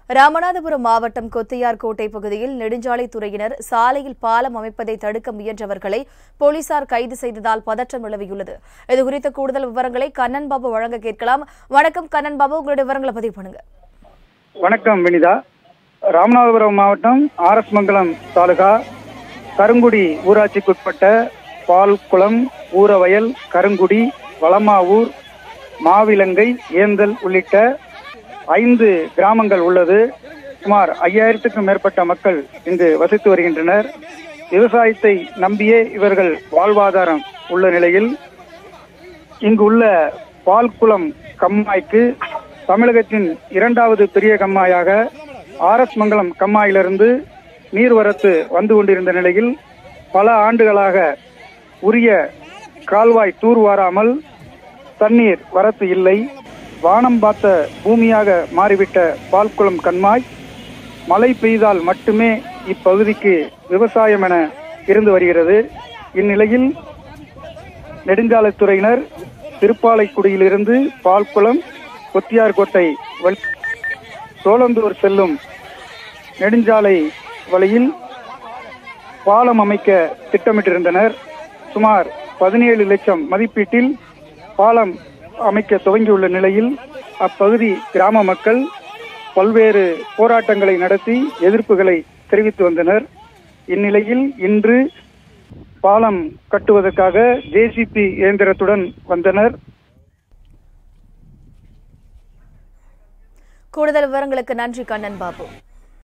ராமநாதபுரம் மாவட்டம் கொத்தையார்கோட்டை பகுதியில் நெடுஞ்சாலைத்துறையினர் சாலையில் பாலம் அமைப்பதை தடுக்க முயன்றவர்களை போலீசார் கைது செய்ததால் பதற்றம் நிலவியுள்ளது இதுகுறித்த கூடுதல் விவரங்களை கண்ணன் பாபு வழங்க கேட்கலாம் வணக்கம் கண்ணன் பாபு உங்களுடைய விவரங்களை பதிவு பண்ணுங்க வணக்கம் வினிதா ராமநாதபுரம் மாவட்டம் ஆர்எஸ் மங்கலம் தாலுகா கருங்குடி ஊராட்சிக்குட்பட்ட பால்குளம் ஊரவயல் கருங்குடி வளமாவூர் மாவிலங்கை ஏந்தல் உள்ளிட்ட ஐந்து கிராமங்கள் உள்ளது சுமார் ஐயாயிரத்துக்கும் மேற்பட்ட மக்கள் இங்கு வசித்து வருகின்றனர் விவசாயத்தை நம்பியே இவர்கள் வாழ்வாதாரம் உள்ள நிலையில் இங்கு உள்ள பால்குளம் கம்மாய்க்கு தமிழகத்தின் இரண்டாவது பெரிய கம்மாயாக ஆர்எஸ் மங்கலம் கம்மாயிலிருந்து நீர்வரத்து வந்து கொண்டிருந்த நிலையில் பல ஆண்டுகளாக உரிய கால்வாய் தூர்வாராமல் தண்ணீர் வரத்து இல்லை வானம் பார்த்த பூமியாக மாறிவிட்ட பால்குளம் கண்மாய் மழை பெய்தால் மட்டுமே இப்பகுதிக்கு விவசாயம் என இருந்து வருகிறது இந்நிலையில் நெடுஞ்சாலைத்துறையினர் திருப்பாலைக்குடியிலிருந்து பால்குளம் கொத்தியார்கோட்டை வழி சோளந்தூர் செல்லும் நெடுஞ்சாலை வழியில் பாலம் அமைக்க திட்டமிட்டிருந்தனர் சுமார் பதினேழு லட்சம் மதிப்பீட்டில் பாலம் அமைக்க துவங்கியுள்ள நிலையில் அப்பகுதி கிராம மக்கள் பல்வேறு போராட்டங்களை நடத்தி எதிர்ப்புகளை தெரிவித்து வந்தனர் இந்நிலையில் இன்று பாலம் கட்டுவதற்காக ஜேசிபி இயந்திரத்துடன் வந்தனர் கூடுதல் விவரங்களுக்கு நன்றி கண்ணன் பாபு